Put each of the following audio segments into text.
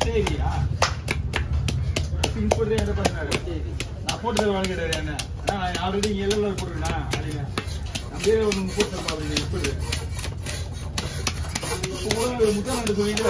சரியா இன்ஸ்பெக்டர் என்ன பண்ணாரு நான் போட்டு தர வாங்க கிடையாது என்ன நான் ஆல்ரெடி இங்க எல்லாம் போட்டுருக்கா அப்படிங்க அப்படியே ஒரு முப்பது தரப்பா அப்படிங்க முப்பது இப்போ கூட ஒரு முத்தம் ரெண்டு சொல்லிட்டு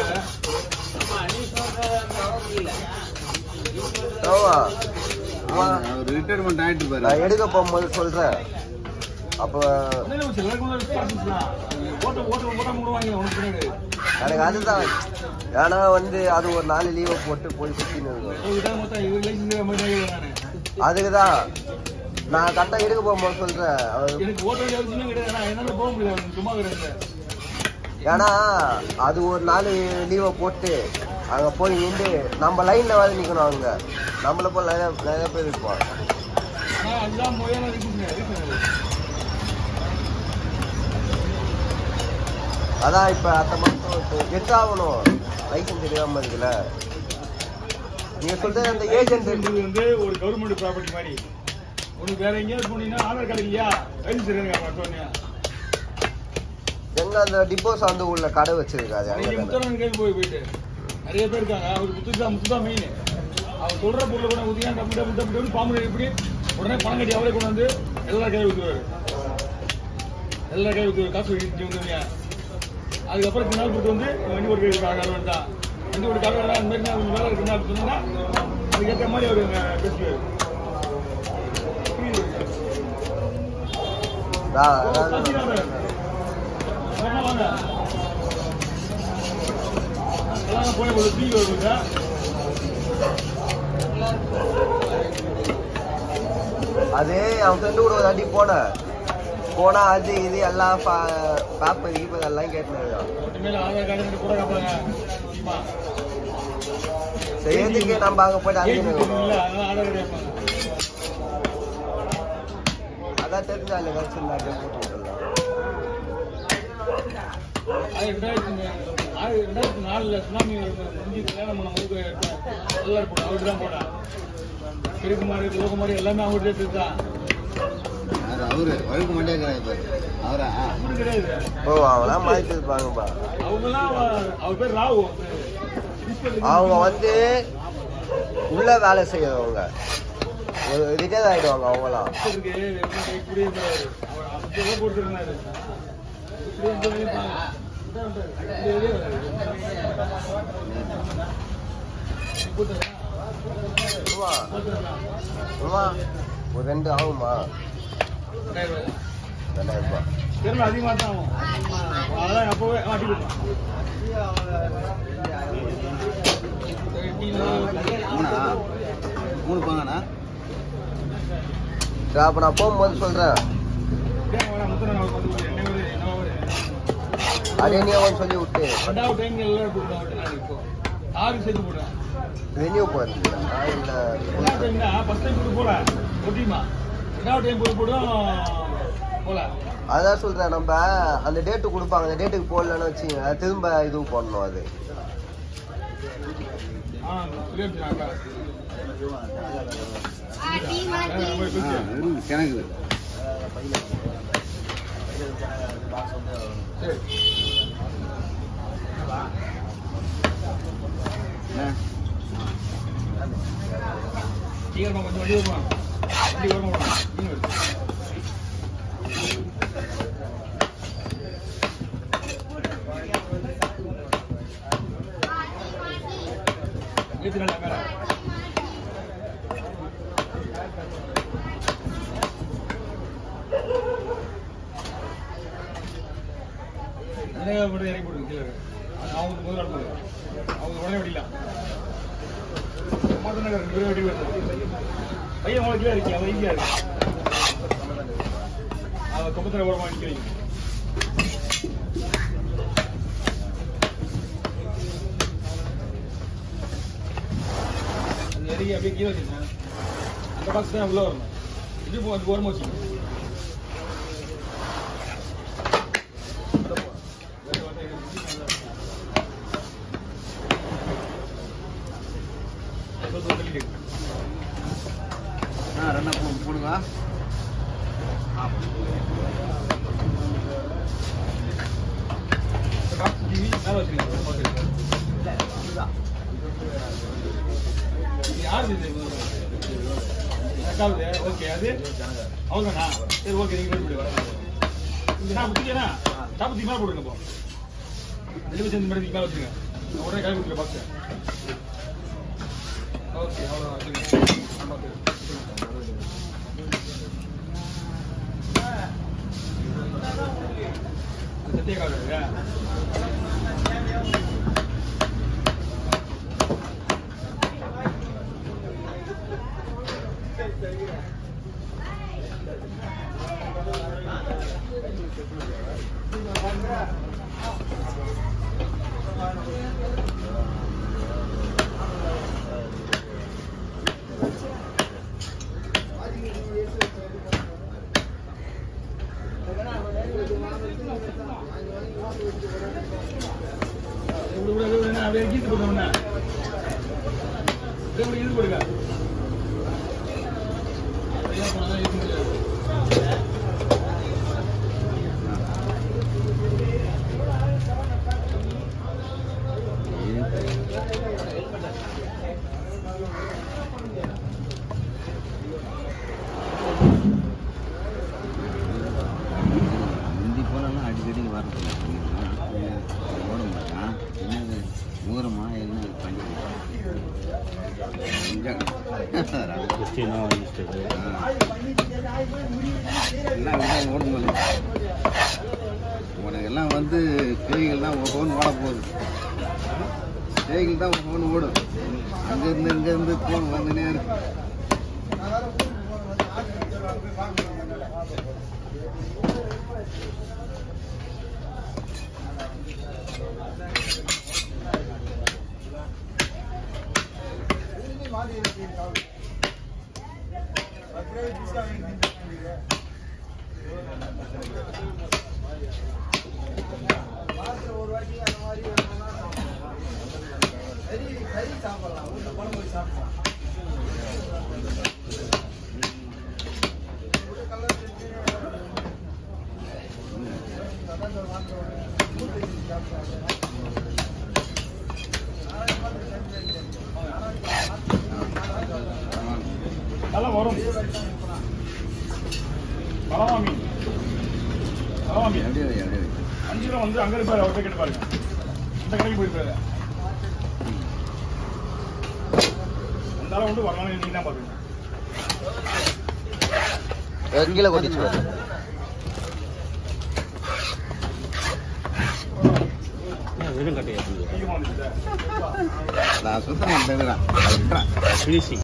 ஆமா ஆமா. அவர் ரிட்டையர்மெண்ட் ஆயிட்டு பாரு நான் எடுக்க போகும்போது சொல்றேன் அப்போ ஒன்றும் இல்லை எல்லாருக்கும் பார்த்துக்கலாம் ஓட்ட ஓட்ட ஓட்டாம கூட வாங்கலாம் ஒன்றும் கிடையாது எனக்கு அதுதான் ஏன்னா வந்து அது ஒரு நாலு லீவை போட்டு போய் சுற்றின்னு இருக்கும் இதான் மொத்தம் இவர் லைசன்ஸ் மாதிரி நான் அதுக்கு தான் நான் கரெக்டாக எடுக்க போகும்போது சொல்றேன் அவர் எனக்கு ஓட்ட வேண்டிய அவசியமே கிடையாது நான் என்னால போக முடியல அவனுக்கு சும்மா கிடையாது ஏன்னா அது ஒரு நாலு லீவை போட்டு அங்கே போய் நின்று நம்ம லைனில் வேலை நிற்கணும் அங்கே நம்மளை போல் நிறைய நிறைய பேர் இருப்போம் ஆனால் அதுதான் முறையான இருக்குங்க அதான் இப்போ அடுத்த மாதம் எட்டு ஆகணும் லைசன்ஸ் தெரியாமல் இருக்குல்ல நீங்கள் சொல்கிறது அந்த ஏஜென்ட் ஏஜென்ட் வந்து ஒரு கவர்மெண்ட் ப்ராப்பர்ட்டி மாதிரி உனக்கு வேற எங்கேயாவது போனீங்கன்னா ஆதார் கார்டு இல்லையா லைசன்ஸ் இருக்காங்க பார்த்தோன்னே எங்க அந்த டிப்போஸ் வந்து உள்ள கடை வச்சிருக்காது நிறைய அங்கே முத்தரன் கேள்வி போய் போயிட்டு நிறைய பேர் இருக்காங்க அவர் முத்துதான் முத்துதான் மெயின் அவர் சொல்ற பொருளை கூட உதயா டப்பு டப்பு டப்பு டப்பு பாம்பு எப்படி உடனே பணம் கட்டி அவரே கொண்டு வந்து எல்லா கை ஊற்றுவாரு எல்லா கை ஊற்றுவாரு காசு வெட்டி வந்துருங்க அதுக்கப்புறம் பின்னால் கொடுத்து வந்து வண்டி ஓட்டு காரணம் தான் வண்டி ஓட்டு காரணம் அந்த மாதிரி நான் வேலை இருக்குன்னா அப்படி சொன்னா அதுக்கேற்ற மாதிரி அவர் பேசுவார் புரியுது என்ன வாங்க எல்லாம் போய் ஒரு டீ வருங்க அது அவன் ஃப்ரெண்டு கூட ஒரு அடி போனேன் போனா அது இது எல்லாம் பேப்பர் கீப்பர் எல்லாம் கேட்டுருக்கான் ஒட்டு மேல ஆதார் கார்டு கூட காப்பாங்க சும்மா சரி எதுக்கு நம்ம அங்க போயிட்டு ஏஜ் அங்கே இல்ல அதனால ஆதார் கார்டு கேட்பாங்க அதான் தெரிஞ்சாங்க கழிச்சிருந்தாங்க போட்டு விட்டுலாம் அது ரெண்டாயிரத்தி ஆறு ரெண்டாயிரத்தி நாலுல சுனாமி முடிஞ்சு கல்யாணம் பண்ண போது நல்லா இருப்போம் அவர்கிட்ட தான் போனேன் கிருக்குமாரி லோகமாரி எல்லாமே அவர்கிட்ட தான் யாரு அவரு வழுக்கு மண்டியாக்கிறாரு பாரு அவரா அப்படி கிடையாது ஓ அவங்களாம் மாறிட்டு இருப்பாங்கப்பா அவங்கெல்லாம் அவர் பேர் ராவு அவங்க வந்து உள்ள வேலை செய்யறவங்க ஒரு ரிட்டையர் ஆயிடுவாங்க அவங்களாம் இருக்கு இப்படியே இருக்கிறாரு அவர் அப்படியே கொடுத்துருந்தாரு இப்படியே இந்த வழியும் பாருங்க. இதான் பண்றாரு. இப்படியே வெளியே வராரு. போட்டுறா. சும்மா போட்டுறா. சும்மா ஒரு ரெண்டு ஆகுமா ரெண்டாயிரம் ரூபாய். ரெண்டாயிரம் ரூபாய் தெருல அதிகமா தான் ஆகும் அதான் அப்பவே மாட்டி கொடுப்பான் மூணா மூணு பாங்கண்ணா சரி அப்போ நான் போகும்போது சொல்றேன் அரேனியாவும் சொல்லி விட்டு ரெண்டாவது டைம் எல்லாரும் கொடுக்குறேன் நான் இப்போ ஆறு சேர்த்து போடுறேன் ரெனியூ போயிருந்தேன் இல்லை ரெண்டாவது டைம்னா ஃபர்ஸ்ட் டைம் போட்டு போல ஒட்டிமா ரெண்டாவது டைம் போட்டு போடும் போல அதான் சொல்றேன் நம்ம அந்த டேட்டு கொடுப்பாங்க அந்த டேட்டுக்கு போடலன்னு வச்சுங்க திரும்ப இது போடணும் அது ஆ சொல்லிடுறாங்க கிணக்கு சரி என்ன சீக்கிரமா கொஞ்சம் வண்டி வருமா வண்டி வருமா நீங்க வருது ஏத்து நல்லா மேல நிறைய மட்டும் இறங்கி போடுங்க கீழே அது அவங்க முதல் நாள் போடுங்க அவங்க உடனே வெடிக்கலாம் மாதம் ரெண்டு பேரும் வெடி வருது பையன் அவங்களுக்கு கீழே இருக்கு அவன் ஈஸியாக இருக்கு அவன் குப்பத்தில் ஓரமாக நிற்கிறீங்க அது இறங்கி அப்படியே கீழே வச்சுருங்க அந்த பாக்ஸ் தான் உள்ள வரணும் இது போ அது ஓரமாக வச்சுக்கணும் ஆ ரெண்டா போ போடுங்க மேலே வச்சுக்கலாம் கட்டாவது ஓகே அது அவ்வளோதானா சரி ஓகே நீங்கள் ரெடி பண்ணி நான் முடிச்சேனா சாப்பிட்டு மேலே போடுங்க இப்போ டெலிவரி சேர்ந்து மேலே மேலே வச்சுருங்க உடனே கை கொடுத்துருங்க பாக்ஸ் ஓகே அவ்வளோதான் வச்சுருங்க நான் பார்த்து சத்திய கார்டு இப்படி கூட இது என்ன அப்படியே கீத்து போட்டோம்னா இப்படி இது போடுங்க ஐயா போனா இது முடியாது முந்தி போலலாம் அடிக்கடி வரதில்லை ஓட மாட்டான் என்னது ஊரமா என்ன பண்ணி எல்லாம் விட்டா ஓட முடியல உனக்கு எல்லாம் வந்து பேய்கள் தான் ஃபோன் ஓட போகுது பேய்கள் தான் ஃபோன் ஓடும் அங்கேருந்து இங்கேருந்து ஃபோன் வந்துனே இருக்கு நல்லா வரும் பலமா மீன் பலமா மீன் அப்படியே வை, அப்படியே வை. அஞ்சு ரூபா வந்து அங்க இருப்பாரு அவர்கிட்ட கேட்டு பாருங்க இந்த கடைக்கு போயிருப்பாரு அந்த அளவு வந்து வரலாம் நீங்க தான் பாருங்க கீழே கொதிச்சு பாரு. சீக்கிரமா வந்துச்சு நான் சுத்தம் பண்ணுறேன் ஃபினிஷிங்